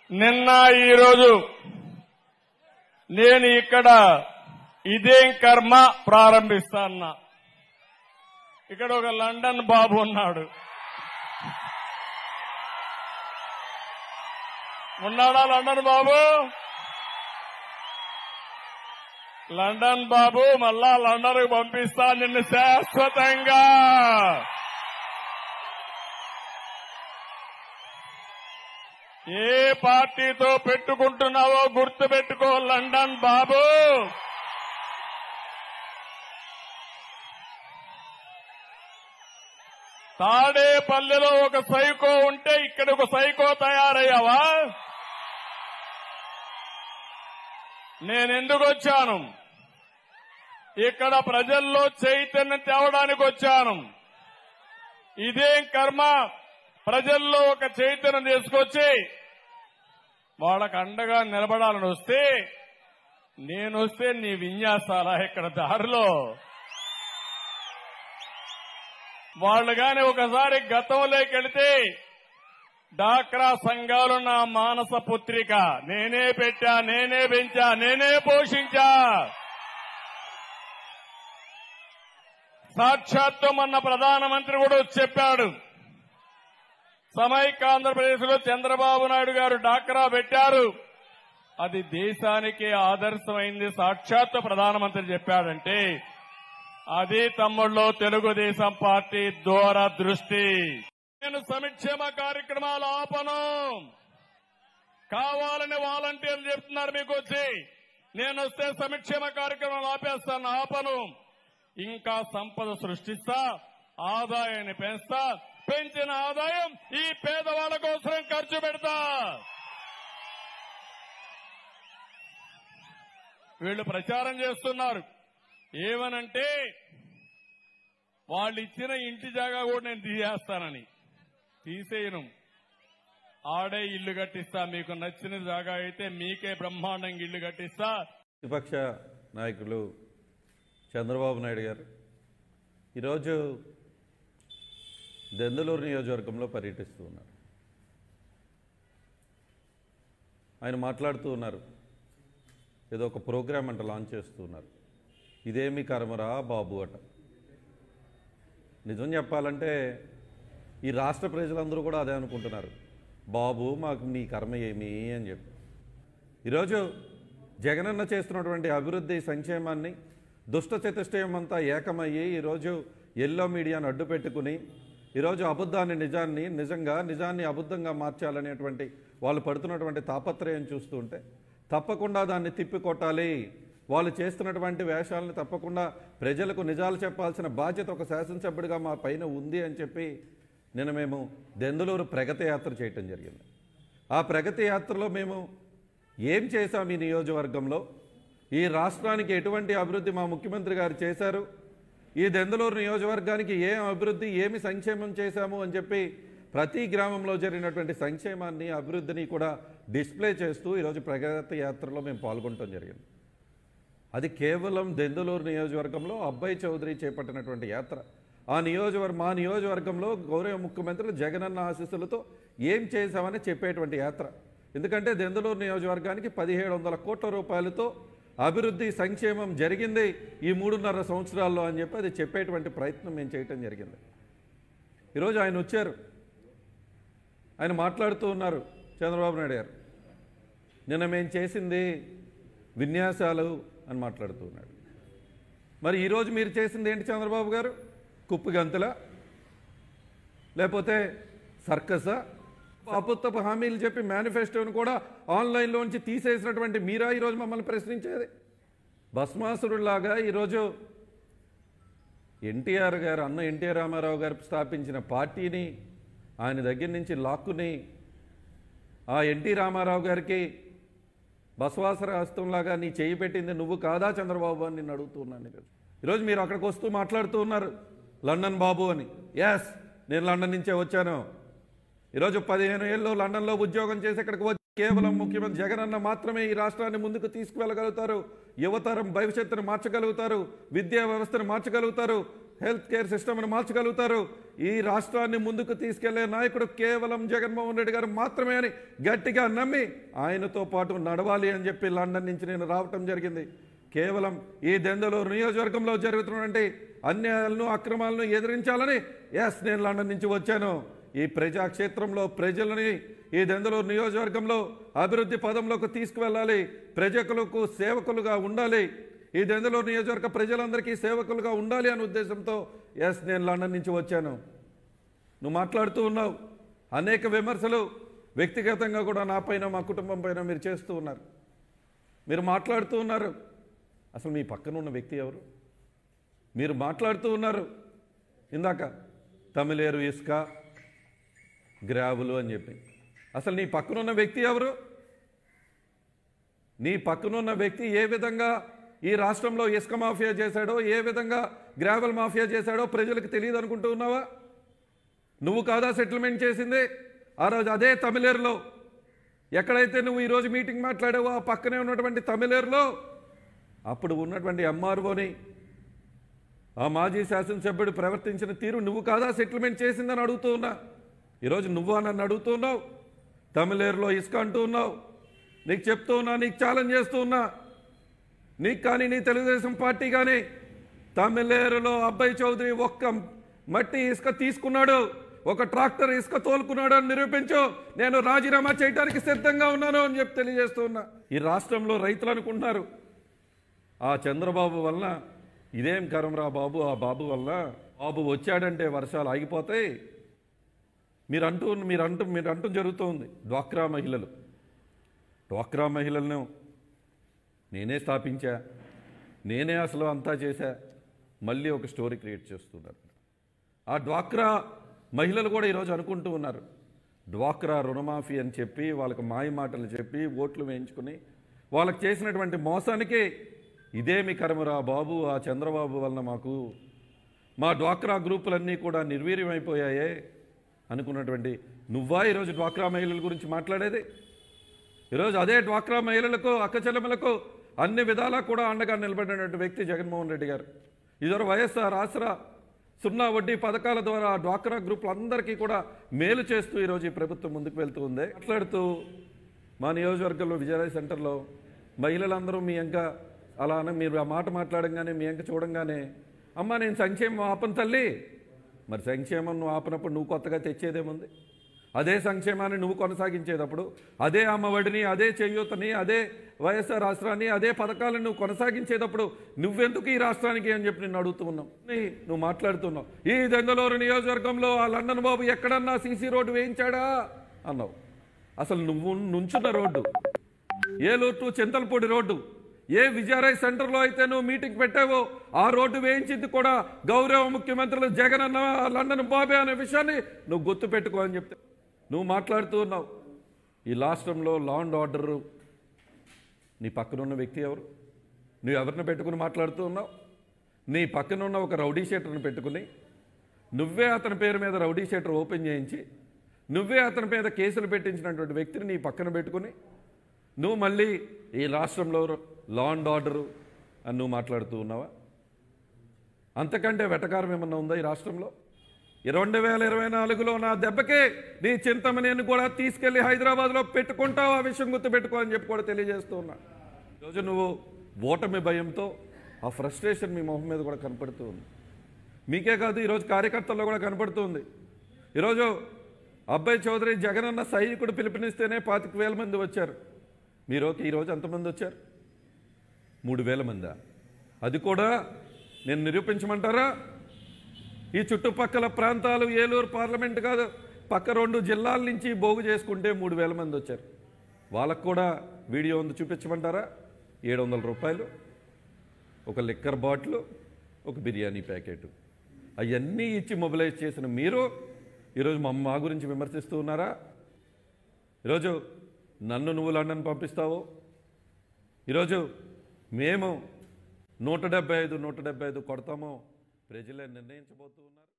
నిన్న ఈరోజు నేను ఇక్కడ ఇదేం కర్మ ప్రారంభిస్తాన్నా ఇక్కడ ఒక లండన్ బాబు ఉన్నాడు ఉన్నాడా లండన్ బాబు లండన్ బాబు మళ్ళా లండన్ పంపిస్తా నిన్ను శాశ్వతంగా ఏ పార్టీతో పెట్టుకుంటున్నావో గుర్తు పెట్టుకో లండన్ బాబు తాడేపల్లిలో ఒక సైకో ఉంటే ఇక్కడ ఒక సైకో తయారయ్యావా నేనెందుకు వచ్చాను ఇక్కడ ప్రజల్లో చైతన్యం తేవడానికి వచ్చాను ఇదేం కర్మ ప్రజల్లో ఒక చైతన్యం తీసుకొచ్చి వాళ్ళకు అండగా నిలబడాలని వస్తే నేను వస్తే నీ విన్యాసాలా ఇక్కడ దారిలో వాళ్ళు గాని ఒకసారి గతంలోకి వెళితే డాక్రా సంఘాలు నా మానస పుత్రిక నేనే పెట్టా నేనే పెంచా నేనే పోషించా సాక్షాత్తు మొన్న ప్రధానమంత్రి కూడా వచ్చి చెప్పాడు సమైక్య ఆంధ్రప్రదేశ్ లో చంద్రబాబు నాయుడు గారు డాక్రా పెట్టారు అది దేశానికి ఆదర్శమైంది సాక్షాత్తు ప్రధానమంత్రి చెప్పాడంటే అది తమ్ముళ్ళు తెలుగుదేశం పార్టీ దూరదృష్టి నేను సంక్షేమ కార్యక్రమాలు ఆపను కావాలని వాలంటీర్లు చెప్తున్నారు మీకు వచ్చి నేను వస్తే సంక్షేమ కార్యక్రమాలు ఆపేస్తాను ఆపను ఇంకా సంపద సృష్టిస్తా ఆదాయాన్ని పెంచుతా పెంచిన ఆదాయం ఈ పేదవాళ్ళ కోసం ఖర్చు పెడతా వీళ్ళు ప్రచారం చేస్తున్నారు ఏమనంటే వాళ్ళు ఇచ్చిన ఇంటి జాగా కూడా నేను తీసేస్తానని తీసేయను ఆడే ఇల్లు కట్టిస్తా మీకు నచ్చిన జాగా అయితే మీకే బ్రహ్మాండంగా ఇల్లు కట్టిస్తా విపక్ష నాయకులు చంద్రబాబు నాయుడు గారు ఈరోజు దెందులూరు నియోజకవర్గంలో పర్యటిస్తూ ఉన్నారు ఆయన మాట్లాడుతూ ఉన్నారు ఏదో ఒక ప్రోగ్రామ్ అంట లాంచ్ చేస్తూ ఉన్నారు ఇదేమి కర్మరా బాబు అట నిజం చెప్పాలంటే ఈ రాష్ట్ర ప్రజలందరూ కూడా అదే అనుకుంటున్నారు బాబు మాకు నీ కర్మ ఏమి అని చెప్పి ఈరోజు జగనన్న చేస్తున్నటువంటి అభివృద్ధి సంక్షేమాన్ని దుష్ట చతుష్టయం అంతా ఏకమయ్యి ఈరోజు ఎల్లో మీడియాను అడ్డు పెట్టుకుని ఈరోజు అబద్ధాన్ని నిజాన్ని నిజంగా నిజాన్ని అబద్ధంగా మార్చాలనేటువంటి వాళ్ళు పడుతున్నటువంటి తాపత్రయం చూస్తుంటే తప్పకుండా దాన్ని తిప్పికొట్టాలి వాళ్ళు చేస్తున్నటువంటి వేషాలను తప్పకుండా ప్రజలకు నిజాలు చెప్పాల్సిన బాధ్యత ఒక శాసనసభ్యుడిగా మా పైన ఉంది అని చెప్పి నిన్న మేము దెందులూరు ప్రగతి యాత్ర చేయటం జరిగింది ఆ ప్రగతి యాత్రలో మేము ఏం చేశాం ఈ నియోజకవర్గంలో ఈ రాష్ట్రానికి ఎటువంటి అభివృద్ధి మా ముఖ్యమంత్రి గారు చేశారు ఈ దెందులూరు నియోజకవర్గానికి ఏం అభివృద్ధి ఏమి సంక్షేమం చేశాము అని చెప్పి ప్రతి గ్రామంలో జరిగినటువంటి సంక్షేమాన్ని అభివృద్ధిని కూడా డిస్ప్లే చేస్తూ ఈరోజు ప్రగతి యాత్రలో మేము పాల్గొనడం జరిగింది అది కేవలం దెందులూరు నియోజకవర్గంలో అబ్బాయి చౌదరి చేపట్టినటువంటి యాత్ర ఆ నియోజకవర్గం మా నియోజకవర్గంలో గౌరవ ముఖ్యమంత్రులు జగనన్న ఆశీస్సులతో ఏం చేశామని చెప్పేటువంటి యాత్ర ఎందుకంటే దెందులూరు నియోజకవర్గానికి పదిహేడు వందల కోట్ల రూపాయలతో అభివృద్ధి సంక్షేమం జరిగింది ఈ మూడున్నర సంవత్సరాల్లో అని చెప్పి అది చెప్పేటువంటి ప్రయత్నం మేము చేయటం జరిగింది ఈరోజు ఆయన వచ్చారు ఆయన మాట్లాడుతూ ఉన్నారు చంద్రబాబు నాయుడు గారు నిన్న మేము చేసింది విన్యాసాలు అని మాట్లాడుతూ ఉన్నాడు మరి ఈరోజు మీరు చేసింది ఏంటి చంద్రబాబు గారు కుప్పు గంతుల లేకపోతే సర్కసా అబద్ధపు హామీలు చెప్పి మేనిఫెస్టోను కూడా ఆన్లైన్లోంచి తీసేసినటువంటి మీరా ఈరోజు మమ్మల్ని ప్రశ్నించేది భస్మాసురులాగా ఈరోజు ఎన్టీఆర్ గారు అన్న ఎన్టీఆర్ రామారావు గారు స్థాపించిన పార్టీని ఆయన దగ్గర నుంచి లాక్కుని ఆ ఎన్టీ రామారావు గారికి బసవాసర హస్తంలాగా నీ చేయి పెట్టింది నువ్వు కాదా చంద్రబాబు అని నేను అడుగుతున్నాను ఈరోజు ఈరోజు మీరు అక్కడికి వస్తూ మాట్లాడుతూ ఉన్నారు లండన్ బాబు అని ఎస్ నేను లండన్ నుంచే వచ్చాను ఈరోజు పదిహేను ఏళ్ళు లండన్లో ఉద్యోగం చేసి ఇక్కడికి వచ్చి కేవలం ముఖ్యమంత్రి జగనన్న మాత్రమే ఈ రాష్ట్రాన్ని ముందుకు తీసుకువెళ్ళగలుగుతారు యువతరం భవిష్యత్తును మార్చగలుగుతారు విద్యా వ్యవస్థను మార్చగలుగుతారు హెల్త్ కేర్ సిస్టమ్ను మార్చగలుగుతారు ఈ రాష్ట్రాన్ని ముందుకు తీసుకెళ్లే నాయకుడు కేవలం జగన్మోహన్ రెడ్డి గారు మాత్రమే అని గట్టిగా నమ్మి ఆయనతో పాటు నడవాలి అని చెప్పి లండన్ నుంచి నేను రావటం జరిగింది కేవలం ఈ దెందలూరు నియోజకవర్గంలో జరుగుతున్నటువంటి అన్యాయాలను అక్రమాలను ఎదిరించాలని ఎస్ నేను లండన్ నుంచి వచ్చాను ఈ ప్రజాక్షేత్రంలో ప్రజలని ఈ దెందలూరు నియోజకవర్గంలో అభివృద్ధి పదంలోకి తీసుకువెళ్ళాలి ప్రజలకు సేవకులుగా ఉండాలి ఈ దెందలూరు నియోజకవర్గ ప్రజలందరికీ సేవకులుగా ఉండాలి అనే ఉద్దేశంతో ఎస్ నేను లండన్ నుంచి వచ్చాను నువ్వు మాట్లాడుతూ ఉన్నావు అనేక విమర్శలు వ్యక్తిగతంగా కూడా నా పైన మా కుటుంబం పైన మీరు చేస్తూ ఉన్నారు మీరు మాట్లాడుతూ ఉన్నారు అసలు మీ పక్కన ఉన్న వ్యక్తి ఎవరు మీరు మాట్లాడుతూ ఉన్నారు ఇందాక తమిళేరు ఇసుక గ్రావులు అని చెప్పి అసలు నీ పక్కనున్న వ్యక్తి ఎవరు నీ పక్కనున్న వ్యక్తి ఏ విధంగా ఈ రాష్ట్రంలో ఇసుక మాఫియా చేశాడో ఏ విధంగా గ్రావెల్ మాఫియా చేశాడో ప్రజలకు తెలియదు అనుకుంటూ ఉన్నావా నువ్వు కాదా సెటిల్మెంట్ చేసింది ఆ రోజు అదే తమిళేరులో ఎక్కడైతే నువ్వు ఈరోజు మీటింగ్ మాట్లాడావో ఆ పక్కనే ఉన్నటువంటి తమిళేరులో అప్పుడు ఉన్నటువంటి ఎంఆర్ఓని ఆ మాజీ శాసనసభ్యుడు ప్రవర్తించిన తీరు నువ్వు కాదా సెటిల్మెంట్ చేసిందని అడుగుతూ ఉన్నా ఈరోజు నువ్వు నన్ను అడుగుతూ ఉన్నావు తమిళేరులో ఇసుక అంటూ ఉన్నావు నీకు చెప్తూ ఉన్నా నీకు ఛాలెంజ్ చేస్తూ ఉన్నా నీకు కానీ నీ తెలుగుదేశం పార్టీ కానీ తమిళేరులో అబ్బాయి చౌదరి ఒక్క మట్టి ఇసుక తీసుకున్నాడు ఒక ట్రాక్టర్ ఇసుక తోలుకున్నాడు అని నిరూపించు నేను రాజీనామా చేయడానికి సిద్ధంగా ఉన్నాను అని చెప్పి తెలియజేస్తూ ఉన్నా ఈ రాష్ట్రంలో రైతులు అనుకుంటున్నారు ఆ చంద్రబాబు వలన ఇదేం కరంరా బాబు ఆ బాబు వల్ల బాబు వచ్చాడంటే వర్షాలు ఆగిపోతాయి మీరు అంటూ మీరు అంటూ మీరు అంటూ జరుగుతోంది డ్వాక్రా మహిళలు డ్వాక్రా మహిళలను నేనే స్థాపించా నేనే అసలు అంతా చేశా మళ్ళీ ఒక స్టోరీ క్రియేట్ చేస్తున్నారు ఆ డ్వాక్రా మహిళలు కూడా ఈరోజు అనుకుంటూ ఉన్నారు డ్వాక్రా రుణమాఫీ అని చెప్పి వాళ్ళకి మాయ మాటలు చెప్పి ఓట్లు వేయించుకుని వాళ్ళకి చేసినటువంటి మోసానికి ఇదేమి కర్మరా బాబు ఆ చంద్రబాబు వలన మాకు మా డ్వాక్రా గ్రూపులన్నీ కూడా నిర్వీర్యమైపోయాయే అనుకున్నటువంటి నువ్వా ఈరోజు డ్వాక్రా మహిళల గురించి మాట్లాడేది ఈరోజు అదే డ్వాక్రా మహిళలకు అక్కచెల్లెమ్మలకు అన్ని విధాలా కూడా అండగా నిలబడినటువంటి వ్యక్తి జగన్మోహన్ రెడ్డి గారు ఇదివరకు వైఎస్ఆర్ ఆసరా సున్నా వడ్డీ పథకాల ద్వారా డ్వాక్రా గ్రూపులందరికీ కూడా మేలు చేస్తూ ఈరోజు ఈ ప్రభుత్వం ముందుకు వెళ్తూ ఉంది మాట్లాడుతూ మా నియోజకవర్గంలో విజయరాయ్ సెంటర్లో మహిళలందరూ మీ ఎంక అలానే మీరు ఆ మాట మాట్లాడంగానే మీ ఎంక చూడంగానే అమ్మ నేను సంక్షేమం ఆపను తల్లి మరి సంక్షేమం నువ్వు ఆపినప్పుడు నువ్వు కొత్తగా తెచ్చేదేముంది అదే సంక్షేమాన్ని నువ్వు కొనసాగించేటప్పుడు అదే అమ్మఒడిని అదే చేయూతని అదే వైఎస్ఆర్ రాష్ట్రాన్ని అదే పథకాలను నువ్వు కొనసాగించేటప్పుడు నువ్వెందుకు ఈ రాష్ట్రానికి అని చెప్పి నిన్ను అడుగుతూ ఉన్నావు నీ- నువ్వు మాట్లాడుతున్నావు ఈ దెంగలూరు నియోజకవర్గంలో ఆ లండన్ బాబు ఎక్కడన్నా సీసీ రోడ్డు వేయించాడా అన్నావు అసలు నువ్వు నుంచున్న road Eluru to Chintalapudi road ఏ విజయరాయ్ సెంటర్లో అయితే నువ్వు మీటింగ్ పెట్టావో ఆ రోడ్డు వేయించింది కూడా గౌరవ ముఖ్యమంత్రులు జగన్ అన్న లండన్ బాబే అనే విషయాన్ని నువ్వు గుర్తు పెట్టుకో అని చెప్తే నువ్వు మాట్లాడుతూ ఉన్నావు ఈ రాష్ట్రంలో లా అండ్ ఆర్డర్ నీ పక్కన ఉన్న వ్యక్తి ఎవరు నువ్వు ఎవరిని పెట్టుకుని మాట్లాడుతూ ఉన్నావు నీ పక్కన ఉన్న ఒక రౌడీ షీటర్ని పెట్టుకుని నువ్వే అతని పేరు మీద రౌడీ షీటర్ ఓపెన్ చేయించి నువ్వే అతని మీద కేసులు పెట్టించినటువంటి వ్యక్తిని నీ పక్కన పెట్టుకుని నువ్వు మళ్ళీ ఈ రాష్ట్రంలో లా అండ్ ఆర్డరు అని నువ్వు మాట్లాడుతూ ఉన్నావా అంతకంటే వెటకారం ఏమన్నా ఉందా ఈ రాష్ట్రంలో రెండు వేల ఇరవై నాలుగులో నా దెబ్బకే నీ చింతమనేని కూడా తీసుకెళ్లి హైదరాబాద్లో పెట్టుకుంటావు ఆ విషయం గుర్తుపెట్టుకో అని చెప్పి కూడా తెలియజేస్తూ ఉన్నా ఈరోజు నువ్వు ఓటమి భయంతో ఆ ఫ్రస్ట్రేషన్ మీ మొహం మీద కూడా కనపడుతూ ఉంది మీకే కాదు ఈరోజు కార్యకర్తల్లో కూడా కనపడుతుంది ఈరోజు అబ్బాయి చౌదరి జగనన్న సైనికుడు పిలుపునిస్తేనే పాతిక వేల మంది వచ్చారు మీరు ఓకే ఈరోజు ఎంతమంది వచ్చారు మూడు వేల మందా అది కూడా నేను నిరూపించమంటారా ఈ చుట్టుపక్కల ప్రాంతాలు ఏలూరు పార్లమెంట్ కాదు పక్క రెండు జిల్లాల నుంచి బోగు చేసుకుంటే మూడు వేల మంది వచ్చారు వాళ్ళకు కూడా వీడియో ఉంది చూపించమంటారా ఏడు వందల రూపాయలు ఒక లిక్కర్ బాటిల్ ఒక బిర్యానీ ప్యాకెట్ అవన్నీ ఇచ్చి మొబిలైజ్ చేసిన మీరు ఈరోజు మా మా గురించి విమర్శిస్తూ ఉన్నారా ఈరోజు నన్ను నువ్వు లండన్ పంపిస్తావు ఈరోజు మేము నూట డెబ్బై ఐదు నూట డెబ్బై ఐదు కొడతామో ప్రజలే నిర్ణయించబోతూ ఉన్నారు